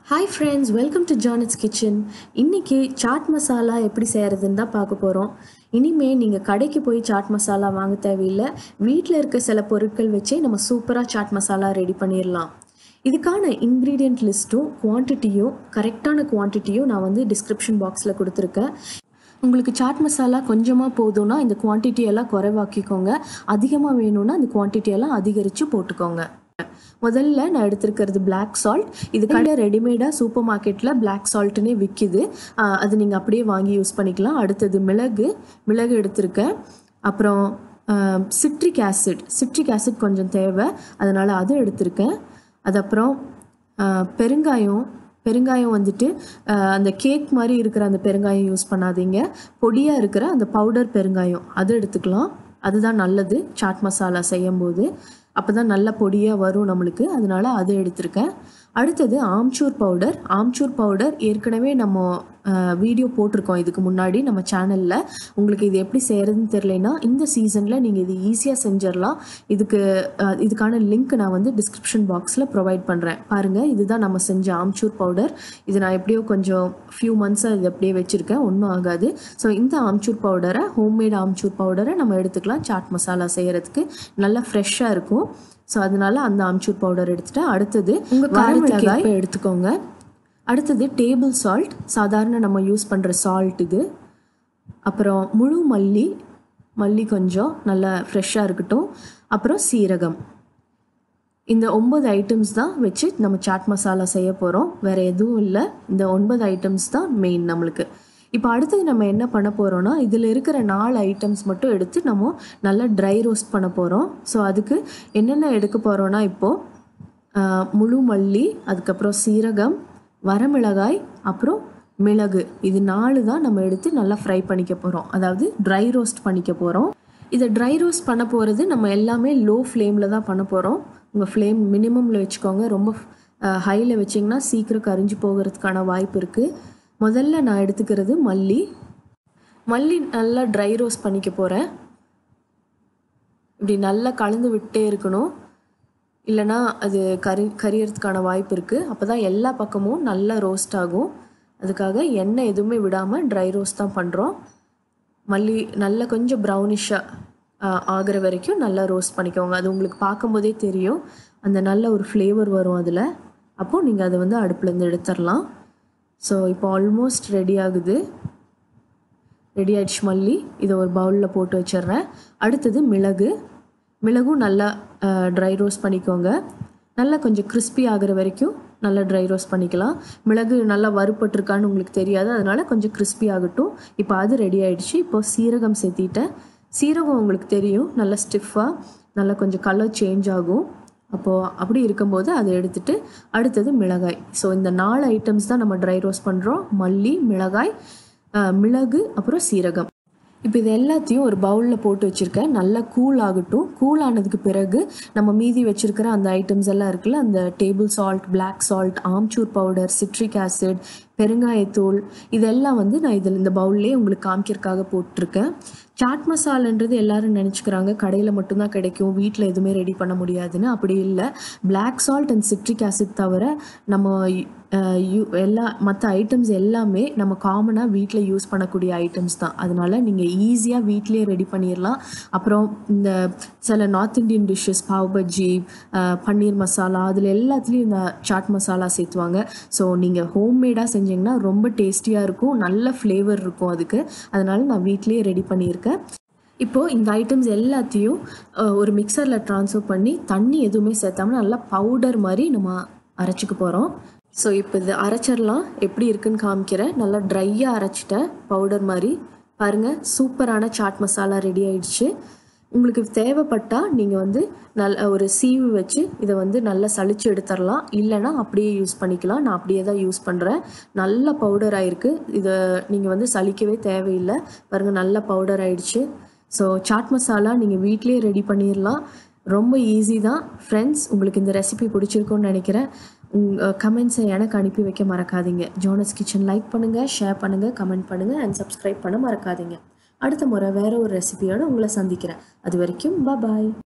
hi friends welcome to Janet's kitchen இன்றைக்கி சாட் மசாலா எப்படி செய்கிறதுன்னு தான் பார்க்க போகிறோம் இனிமே நீங்கள் கடைக்கு போய் சாட் மசாலா வாங்க தேவையில்லை வீட்டில் இருக்க சில பொருட்கள் வச்சே நம்ம சூப்பராக சாட் மசாலா ரெடி பண்ணிடலாம் இதுக்கான இன்க்ரீடியன்ட் லிஸ்ட்டும் குவான்டிட்டியும் கரெக்டான குவான்டிட்டியும் நான் வந்து டிஸ்கிரிப்ஷன் பாக்ஸில் கொடுத்துருக்கேன் உங்களுக்கு சாட் மசாலா கொஞ்சமாக போதும்னா இந்த குவான்டிட்டி எல்லாம் குறைவாக்கிக்கோங்க அதிகமாக வேணும்னா இந்த குவான்டிட்டி எல்லாம் அதிகரித்து போட்டுக்கோங்க முதல்ல நான் எடுத்திருக்கிறது பிளாக் சால்ட் இதுக்காக ரெடிமேடாக சூப்பர் மார்க்கெட்டில் பிளாக் சால்ட்டுனே விற்கிது ஆஹ் அது நீங்கள் அப்படியே வாங்கி யூஸ் பண்ணிக்கலாம் அடுத்தது மிளகு மிளகு எடுத்திருக்கேன் அப்புறம் சிட்ரிக் ஆசிட் சிட்ரிக் ஆசிட் கொஞ்சம் தேவை அதனால் அது எடுத்திருக்கேன் அது அப்புறம் ஆஹ் பெருங்காயம் பெருங்காயம் வந்துட்டு ஆஹ் அந்த கேக் மாதிரி இருக்கிற அந்த பெருங்காயம் யூஸ் பண்ணாதீங்க பொடியாக இருக்கிற அந்த பவுடர் பெருங்காயம் அது எடுத்துக்கலாம் அதுதான் நல்லது சாட் மசாலா செய்யும்போது அப்போ தான் நல்ல பொடியாக வரும் நம்மளுக்கு அதனால அது எடுத்திருக்கேன் அடுத்தது ஆம்ச்சூர் பவுடர் ஆம்ச்சூர் பவுடர் ஏற்கனவே நம்ம வீடியோ போட்டிருக்கோம் இதுக்கு முன்னாடி நம்ம சேனலில் உங்களுக்கு இது எப்படி செய்கிறதுன்னு தெரிலனா இந்த சீசனில் நீங்கள் இது ஈஸியாக செஞ்சிடலாம் இதுக்கு அஹ், இதுக்கான லிங்க் நான் வந்து டிஸ்கிரிப்ஷன் பாக்ஸில் ப்ரொவைட் பண்ணுறேன் பாருங்கள் இதுதான் நம்ம செஞ்ச ஆம்ச்சூர் பவுடர் இது நான் எப்படியோ கொஞ்சம் ஃபியூ மந்த்ஸாக இது அப்படியே வச்சுருக்கேன் ஒன்றும் ஆகாது ஸோ இந்த ஆம்ச்சூர் பவுடரை ஹோம்மேட் ஆம்ச்சூர் பவுடரை நம்ம எடுத்துக்கலாம் சாட் மசாலா செய்கிறதுக்கு நல்லா ஃப்ரெஷ்ஷாக இருக்கும் ஸோ அதனால அந்த ஆம்ச்சூர் பவுடர் எடுத்துட்டு அடுத்தது உங்கள் காரமிளகாய் எடுத்துக்கோங்க அடுத்தது டேபிள் சால்ட் சாதாரண நம்ம யூஸ் பண்ணுற சால்ட் இது அப்புறம் முழு மல்லி மல்லி கொஞ்சம் நல்லா ஃப்ரெஷ்ஷாக இருக்கட்டும் அப்புறம் சீரகம் இந்த ஒன்பது ஐட்டம்ஸ் தான் வச்சு நம்ம சாட் மசாலா செய்ய போகிறோம் வேறு எதுவும் இல்லை இந்த ஒன்பது ஐட்டம்ஸ் தான் மெயின் நம்மளுக்கு இப்போ அடுத்தது நம்ம என்ன பண்ண போகிறோம்னா இதில் இருக்கிற நாலு ஐட்டம்ஸ் மட்டும் எடுத்து நம்ம நல்லா ட்ரை ரோஸ்ட் பண்ண போகிறோம் ஸோ அதுக்கு என்னென்ன எடுக்க போகிறோன்னா இப்போது முழு மல்லி அதுக்கப்புறம் சீரகம் வரமிளகாய் அப்புறம் மிளகு இது நாலு தான் நம்ம எடுத்து நல்லா ஃப்ரை பண்ணிக்க போகிறோம் அதாவது ட்ரை ரோஸ்ட் பண்ணிக்க போகிறோம் இதை ட்ரை ரோஸ்ட் பண்ண போகிறது நம்ம எல்லாமே லோ ஃப்ளேமில் தான் பண்ண போகிறோம் உங்கள் ஃப்ளேம் மினிமமில் வச்சுக்கோங்க ரொம்ப ஹையில் வச்சிங்கன்னா சீக்கிரம் கரிஞ்சு போகிறதுக்கான வாய்ப்பு இருக்குது முதல்ல நான் எடுத்துக்கிறது மல்லி மல்லி நல்லா ட்ரை ரோஸ்ட் பண்ணிக்க போகிறேன் இப்படி நல்லா கலந்து விட்டே இருக்கணும் இல்லைனா அது கரி கரியறதுக்கான வாய்ப்பு இருக்குது அப்போ தான் எல்லா பக்கமும் நல்லா ரோஸ்ட் ஆகும் அதுக்காக எண்ணெய் எதுவுமே விடாமல் ட்ரை ரோஸ்ட் தான் பண்ணுறோம் மல்லி நல்லா கொஞ்சம் ப்ரௌனிஷாக ஆகிற வரைக்கும் நல்லா ரோஸ்ட் பண்ணிக்கோங்க அது உங்களுக்கு பார்க்கும்போதே தெரியும் அந்த நல்ல ஒரு ஃப்ளேவர் வரும் அதில் அப்போது நீங்கள் அதை வந்து அடுப்புலேருந்து எடுத்துடலாம் ஸோ இப்போ ஆல்மோஸ்ட் ரெடி ஆகுது ரெடி ஆயிடுச்சு மல்லி இதை ஒரு பவுலில் போட்டு வச்சிடுறேன் அடுத்தது மிளகு மிளகும் நல்லா ட்ரை ரோஸ்ட் பண்ணிக்கோங்க நல்லா கொஞ்சம் கிறிஸ்பி ஆகிற வரைக்கும் நல்லா ட்ரை ரோஸ்ட் பண்ணிக்கலாம் மிளகு நல்லா வறுபட்டிருக்கான்னு உங்களுக்கு தெரியாது அதனால் கொஞ்சம் கிறிஸ்பி ஆகட்டும் இப்போ அது ரெடி ஆயிடுச்சு இப்போ சீரகம் சேர்த்திட்டேன் சீரகம் உங்களுக்கு தெரியும் நல்லா ஸ்டிஃபாக நல்லா கொஞ்சம் கலர் சேஞ்ச் ஆகும் அப்போது அப்படி இருக்கும்போது அதை எடுத்துட்டு அடுத்தது மிளகாய் ஸோ இந்த நாலு ஐட்டம்ஸ் தான் நம்ம ட்ரை ரோஸ்ட் பண்ணுறோம் மல்லி மிளகாய் அஹ், மிளகு அப்புறம் சீரகம் இப்போ இது எல்லாத்தையும் ஒரு பவுலில் போட்டு வச்சுருக்கேன் நல்லா கூல் ஆகட்டும் கூல் ஆனதுக்கு பிறகு நம்ம மீதி வச்சுருக்கிற அந்த ஐட்டம்ஸ் எல்லாம் இருக்குல்ல அந்த table salt black salt amchur powder citric acid பெருங்காயத்தூள் இதெல்லாம் வந்து நான் இதில் இந்த பவுல்லே உங்களுக்கு காமிக்கிறதுக்காக போட்டிருக்கேன் சாட் மசாலான்றது எல்லாரும் நினச்சிக்கிறாங்க கடையில் மட்டும்தான் கிடைக்கும் வீட்டில் எதுவுமே ரெடி பண்ண முடியாதுன்னு அப்படி இல்லை black salt and citric acid தவிர நம்ம அஹ், யூ எல்லா மற்ற ஐட்டம்ஸ் எல்லாமே நம்ம காமனாக வீட்டில் யூஸ் பண்ணக்கூடிய ஐட்டம்ஸ் தான் அதனால நீங்கள் ஈஸியாக வீட்லேயே ரெடி பண்ணிடலாம் அப்புறம் இந்த சில north Indian dishes pav bhaji அஹ், பன்னீர் மசாலா அதில் எல்லாத்துலேயும் இந்த சாட் மசாலா சேர்த்துவாங்க ஸோ நீங்கள் ஹோம்மேடாக செஞ்சீங்கன்னா ரொம்ப டேஸ்டியாக இருக்கும் நல்ல ஃப்ளேவர் இருக்கும் அதுக்கு அதனால நான் வீட்லேயே ரெடி பண்ணியிருக்கேன் இப்போது இந்த ஐட்டம்ஸ் எல்லாத்தையும் அஹ், ஒரு மிக்சரில் ட்ரான்ஸ்ஃபர் பண்ணி தண்ணி எதுவுமே சேர்த்தாம நல்லா பவுடர் மாதிரி நம்ம அரைச்சிக்க போகிறோம் ஸோ இப்போ இது அரைச்சிடலாம் எப்படி இருக்குன்னு காமிக்கிறேன் நல்லா ட்ரையாக அரைச்சிட்டேன் பவுடர் மாதிரி பாருங்கள் சூப்பரான சாட் மசாலா ரெடி ஆயிடுச்சு உங்களுக்கு தேவைப்பட்டால் நீங்கள் வந்து நல்ல ஒரு சீவு வச்சு இதை வந்து நல்லா சளிச்சு எடுத்துடலாம் இல்லைனா அப்படியே யூஸ் பண்ணிக்கலாம் நான் அப்படியே தான் யூஸ் பண்ணுறேன் நல்ல பவுடர் ஆயிருக்கு இதை நீங்கள் வந்து சலிக்கவே தேவையில்லை பாருங்கள் நல்ல பவுடர் ஆயிடுச்சு ஸோ சாட் மசாலா நீங்கள் வீட்டிலேயே ரெடி பண்ணிடலாம் ரொம்ப ஈஸி தான் ஃப்ரெண்ட்ஸ் உங்களுக்கு இந்த ரெசிபி பிடிச்சிருக்கும்னு நினைக்கிறேன் உங்கள் கமெண்ட்ஸை எனக்கு அனுப்பி வைக்க மறக்காதீங்க ஜோனஸ் கிச்சன் லைக் பண்ணுங்கள் ஷேர் பண்ணுங்கள் கமெண்ட் பண்ணுங்கள் அண்ட் சப்ஸ்கிரைப் பண்ண மறக்காதீங்க அடுத்த முறை வேறு ஒரு ரெசிபியோடு உங்களை சந்திக்கிறேன் அது வரைக்கும் பாய்